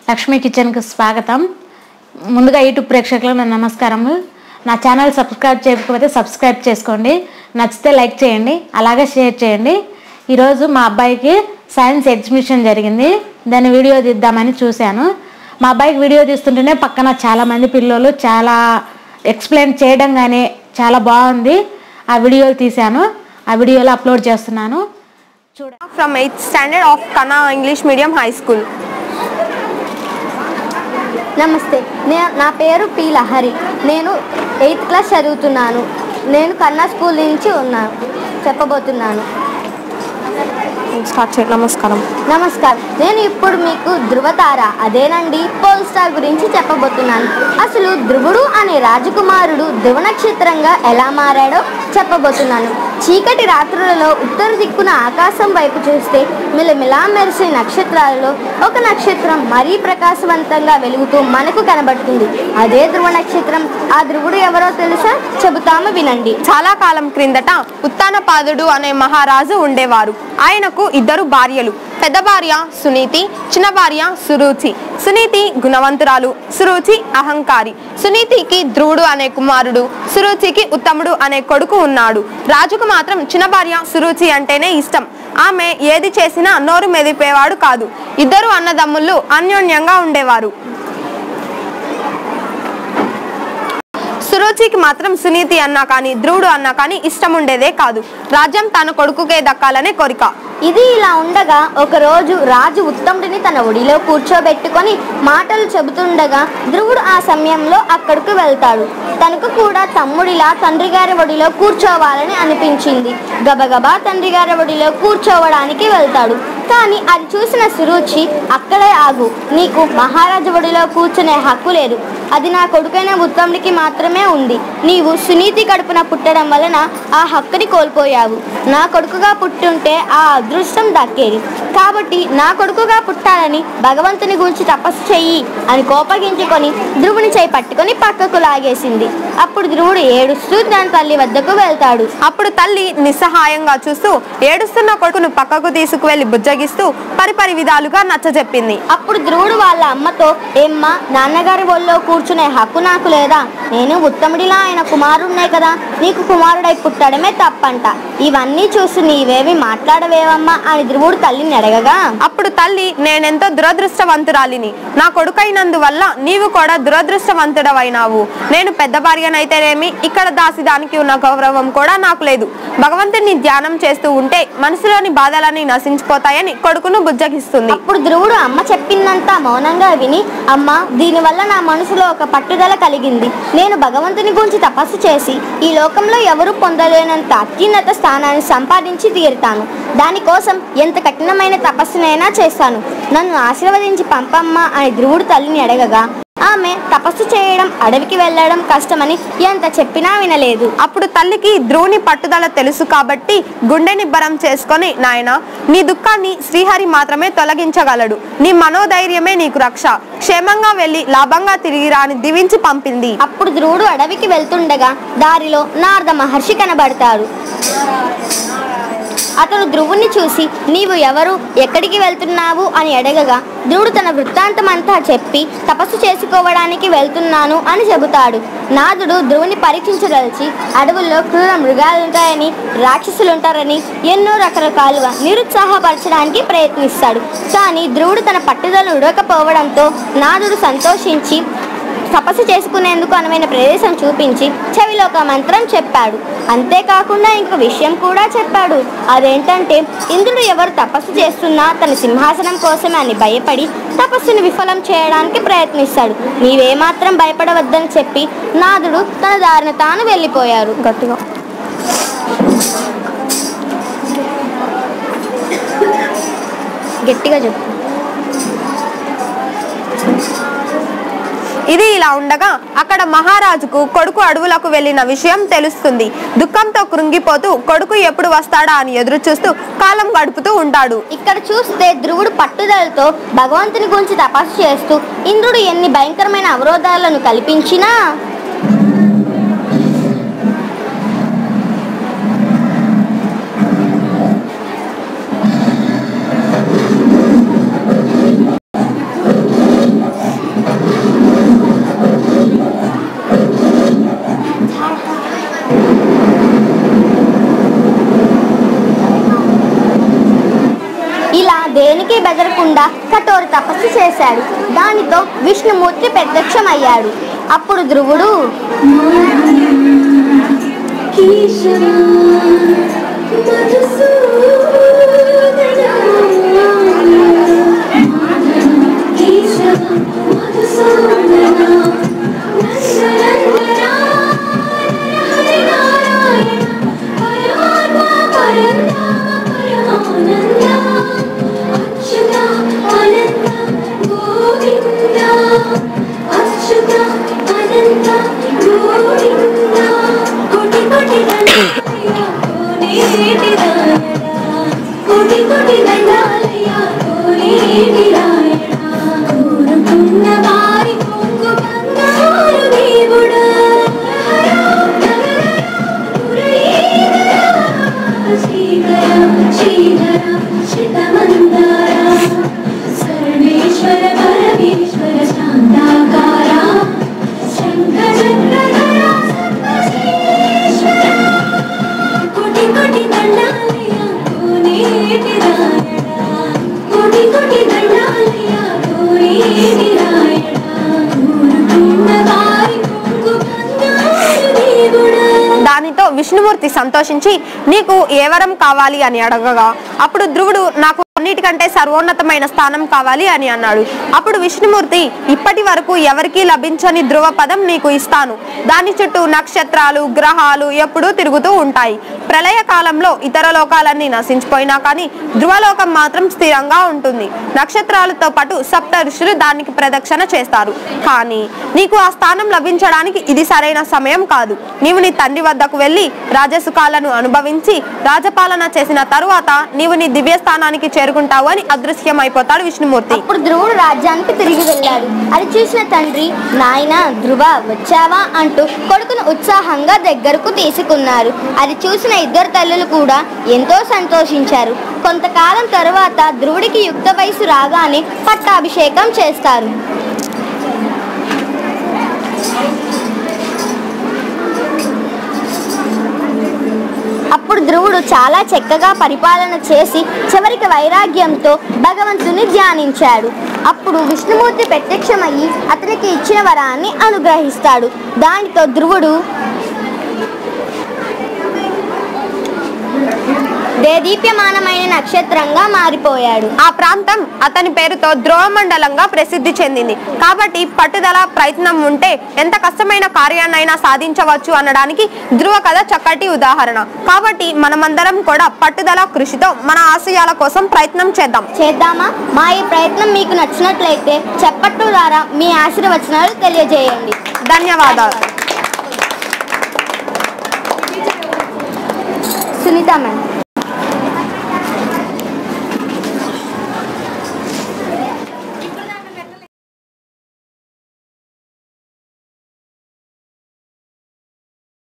లక్ష్మీ కిచెన్కి స్వాగతం ముందుగా యూట్యూబ్ ప్రేక్షకులకు నా నమస్కారము నా ఛానల్ సబ్స్క్రైబ్ చేయకపోతే సబ్స్క్రైబ్ చేసుకోండి నచ్చితే లైక్ చేయండి అలాగే షేర్ చేయండి ఈరోజు మా అబ్బాయికి సైన్స్ ఎగ్జిబిషన్ జరిగింది దాన్ని వీడియో తీద్దామని చూశాను మా అబ్బాయికి వీడియో తీస్తుంటేనే పక్కన చాలామంది పిల్లలు చాలా ఎక్స్ప్లెయిన్ చేయడం కానీ చాలా బాగుంది ఆ వీడియోలు తీశాను ఆ వీడియోలు అప్లోడ్ చేస్తున్నాను చూడ from 8th standard of Kana English Medium High School. నమస్తే నే- నా పేరు పి లహరి నేను ఎయిత్ క్లాస్ చదువుతున్నాను నేను కన్నా స్కూల్ నుంచి ఉన్నాను చెప్పబోతున్నాను స్టార్ట్ చేయండి నమస్కారం నమస్కారం నేను ఇప్పుడు మీకు ధృవతార అదేనండి పోల్ స్టార్ గురించి చెప్పబోతున్నాను అసలు ధ్రువుడు అనే రాజకుమారుడు ధ్రువ నక్షత్రంగా ఎలా మారాడో చెప్పబోతున్నాను చీకటి రాత్రులలో ఉత్తర దిక్కున ఆకాశం వైపు చూస్తే మిలమిలా మెరిసే నక్షత్రాలలో ఒక నక్షత్రం మరీ ప్రకాశవంతంగా వెలుగుతూ మనకు కనబడుతుంది అదే ధ్రువ నక్షత్రం ఆ ధ్రువుడు ఎవరో తెలుసా చెబుతాము వినండి చాలా కాలం క్రిందట ఉత్తానపాదుడు అనే మహారాజు ఉండేవారు ఆయనకు ఇద్దరు భార్యలు పెద్ద భార్య సునీతి చిన్న భార్య సురుచి సునీతి గుణవంతురాలు సురుచి అహంకారి సునీతికి ధ్రువుడు అనే కుమారుడు సురుచికి ఉత్తముడు అనే కొడుకు ఉన్నాడు రాజుకు మాత్రం చిన్న భార్య సురుచి అంటేనే ఇష్టం ఆమె ఏది చేసినా నోరు మెదిపేవాడు కాదు ఇద్దరు అన్నదమ్ముళ్ళు అన్యోన్యంగా ఉండేవారు సురుచికి మాత్రం సునీతి అన్నా కానీ ధ్రువుడు అన్నా కానీ ఇష్టం ఉండేదే కాదు రాజ్యం తన కొడుకుకే దక్కాలనే కోరిక ఇది ఇలా ఉండగా ఒకరోజు రాజు ఉత్తముడిని తన ఒడిలో కూర్చోబెట్టుకొని మాటలు చెబుతుండగా ధ్రువుడు ఆ సమయంలో అక్కడికి వెళ్తాడు తనకు కూడా తమ్ముడిలా తండ్రి గారి ఒడిలో కూర్చోవాలని అనిపించింది గబగబా తండ్రి గారి ఒడిలో కూర్చోవడానికి వెళ్తాడు కానీ అది చూసిన సురుచి అక్కడే ఆగు నీకు మహారాజు ఒడిలో కూర్చునే హక్కు లేదు అది నా కొడుకైన ఉత్తముడికి మాత్రమే ఉంది నీవు సునీతి కడుపున పుట్టడం వలన ఆ హక్కుని కోల్పోయావు నా కొడుకుగా పుట్టుంటే ఆ అదృష్టం దక్కేది కాబట్టి నా కొడుకుగా పుట్టాలని భగవంతుని గురించి తపస్సు చెయ్యి అని కోపగించుకొని ధ్రువుని చేయి పట్టుకొని పక్కకు లాగేసింది అప్పుడు ధ్రువుడు ఏడుస్తూ తన తల్లి వద్దకు వెళ్తాడు అప్పుడు తల్లి నిస్సహాయంగా చూస్తూ ఏడుస్తున్న కొడుకును పక్కకు తీసుకువెళ్లి బుజ్జగిస్తూ పరిపరి విధాలుగా నచ్చజెప్పింది అప్పుడు ధ్రువుడు వాళ్ళ అమ్మతో ఏమ్మా నాన్నగారి ఒళ్ళో కూర్చునే హక్కు నాకు లేదా నేను ఉత్తముడిలా ఆయన కుమారుడినే కదా నీకు కుమారుడై పుట్టడమే తప్పంట ఇవన్నీ చూసి నీవేవి మాట్లాడవేవమ్మా అని ధ్రువుడు తల్లిని అడగగా అప్పుడు తల్లి నేనెంతో దురదృష్టవంతురాలిని నా కొడుకైనందువల్ల నీవు కూడా దురదృష్టవంతుడవైనావు నేను పెద్ద భార్యనైతేనేమి ఇక్కడ దాసిదానికి ఉన్న గౌరవం కూడా నాకు లేదు భగవంతుని ధ్యానం చేస్తూ ఉంటే మనసులోని బాధలన్నీ నశించిపోతాయని కొడుకును బుజ్జగిస్తుంది అప్పుడు ధ్రువుడు అమ్మ చెప్పిందంతా మౌనంగా విని అమ్మ దీనివల్ల నా మనసులో ఒక పట్టుదల కలిగింది నేను భగవంతుని గురించి తపస్సు చేసి ఈ లోకంలో ఎవరు పొందలేనంత అత్యున్నత స్థానాన్ని సంపాదించి తీరుతాను దానికోసం ఎంత కఠినమైన తపస్సునైనా చేస్తాను నన్ను ఆశీర్వదించి పంపమ్మ అని ధ్రువుడు తల్లిని అడగగా ఆమె తపస్సు చేయడం అడవికి వెళ్ళడం కష్టమని ఎంత చెప్పినా వినలేదు అప్పుడు తల్లికి ధ్రువుని పట్టుదల తెలుసు కాబట్టి గుండె నిబ్బరం చేసుకొని నాయన నీ దుఃఖాన్ని శ్రీహరి మాత్రమే తొలగించగలడు నీ మనోధైర్యమే నీకు రక్ష క్షేమంగా వెళ్ళి లాభంగా తిరిగి రాని దీవించి పంపింది అప్పుడు ధ్రువుడు అడవికి వెళ్తుండగా దారిలో నారద మహర్షి కనబడతాడు అతడు ధ్రువుని చూసి నీవు ఎవరు ఎక్కడికి వెళ్తున్నావు అని అడగగా ధ్రువుడు తన వృత్తాంతం అంతా చెప్పి తపస్సు చేసుకోవడానికి వెళ్తున్నాను అని చెబుతాడు నాదుడు ధ్రువుని పరీక్షించదలిచి అడవుల్లో క్రూర మృగాలుంటాయని రాక్షసులుంటారని ఎన్నో రకరకాలుగా నిరుత్సాహపరచడానికి ప్రయత్నిస్తాడు కానీ ధ్రువుడు తన పట్టుదలను ఉడకపోవడంతో నాదుడు సంతోషించి తపస్సు చేసుకునేందుకు అనువైన ప్రదేశం చూపించి చెవిలో ఒక మంత్రం చెప్పాడు అంతేకాకుండా ఇంకొక విషయం కూడా చెప్పాడు అదేంటంటే ఇంద్రుడు ఎవరు తపస్సు చేస్తున్నా తన సింహాసనం కోసమే అని భయపడి తపస్సును విఫలం చేయడానికి ప్రయత్నిస్తాడు నీవేమాత్రం భయపడవద్దని చెప్పి నాదుడు తన దారిన తాను వెళ్ళిపోయారు గట్టిగా గట్టిగా చెప్పు ఇది ఇలా ఉండగా అక్కడ మహారాజుకు కొడుకు అడవులకు వెళ్ళిన విషయం తెలుస్తుంది దుఃఖంతో కృంగిపోతూ కొడుకు ఎప్పుడు వస్తాడా అని ఎదురు చూస్తూ కాలం గడుపుతూ ఉంటాడు ఇక్కడ చూస్తే ధ్రువుడు పట్టుదలతో భగవంతుని గురించి తపస్సు చేస్తూ ఇంద్రుడు ఎన్ని భయంకరమైన అవరోధాలను కల్పించినా దేనికి బెదరకుండా కఠోర తపస్సు చేశాడు దానితో విష్ణుమూర్తి ప్రత్యక్షమయ్యాడు అప్పుడు ధ్రువుడు కోటి కోటి దండాలయ్యా కోనేటి రాయడా కోరుకున్న వారి పొంగు బంగారు దేవుడా శ్రీకర శ్రీధర శతమందార సర్వేశ్వర పరమేశ్వర శాంతాకార శంఖచక్రధర సర్వశ్రేష్ఠర కోటి కోటి దండాలయ కోనేటి రాయడా కోటి కోటి దండాలయ కోనేటి రాయడా కోరుకున్న వారి పొంగు బంగారు దేవుడా దానితో విష్ణుమూర్తి సంతోషించి నీకు ఏ వరం కావాలి అని అడగగా అప్పుడు ధ్రువుడు నాకు అన్నిటికంటే సర్వోన్నతమైన స్థానం కావాలి అని అన్నాడు అప్పుడు విష్ణుమూర్తి ఇప్పటి వరకు ఎవరికీ లభించని ధ్రువ పదం నీకు ఇస్తాను దాని చుట్టూ నక్షత్రాలు గ్రహాలు ఎప్పుడూ తిరుగుతూ ఉంటాయి ప్రళయ కాలంలో ఇతర లోకాలన్నీ నశించిపోయినా కానీ ధ్రువలోకం మాత్రం స్థిరంగా ఉంటుంది నక్షత్రాలతో పాటు సప్త ఋషులు దానికి ప్రదక్షిణ చేస్తారు కానీ నీకు ఆ స్థానం లభించడానికి ఇది సరైన సమయం కాదు నీవు నీ తండ్రి వద్దకు వెళ్ళి రాజసుఖాలను అనుభవించి రాజపాలన చేసిన తరువాత నీవు నీ దివ్య స్థానానికి చేరుకుంటావు అని అదృశ్యం అయిపోతాడు విష్ణుమూర్తి అప్పుడు ధ్రువుడు రాజ్యానికి తిరిగి వెళ్ళాడు అది చూసిన తండ్రి నాయన ధ్రువ వచ్చావా అంటూ కొడుకును ఉత్సాహంగా దగ్గరకు తీసుకున్నారు అది చూసిన ఇద్దరు తల్లులు కూడా ఎంతో సంతోషించారు కొంతకాలం తరువాత ధ్రువుడికి యుక్త వయసు రాగానే పట్టాభిషేకం చేస్తారు అప్పుడు ధ్రువుడు చాలా చక్కగా పరిపాలన చేసి చివరికి వైరాగ్యంతో భగవంతుని ధ్యానించాడు అప్పుడు విష్ణుమూర్తి ప్రత్యక్షమయ్యి అతనికి ఇచ్చిన వరాన్ని అనుగ్రహిస్తాడు దానితో ధ్రువుడు దేదీప్యమానమైన నక్షత్రంగా మారిపోయాడు ఆ ప్రాంతం అతని పేరుతో ధ్రువమండలంగా ప్రసిద్ధి చెందింది కాబట్టి పట్టుదల ప్రయత్నం ఉంటే ఎంత కష్టమైన కార్యాన్నైనా సాధించవచ్చు అనడానికి ధ్రువ కథ చక్కటి ఉదాహరణ కాబట్టి మనమందరం కూడా పట్టుదల కృషితో మన ఆశయాల కోసం ప్రయత్నం చేద్దాం చేద్దామా మా ఈ ప్రయత్నం మీకు నచ్చినట్లయితే చెప్పట్టు ద్వారా మీ ఆశీర్వచనాలు తెలియజేయండి ధన్యవాదాలు సునీత మ్యామ్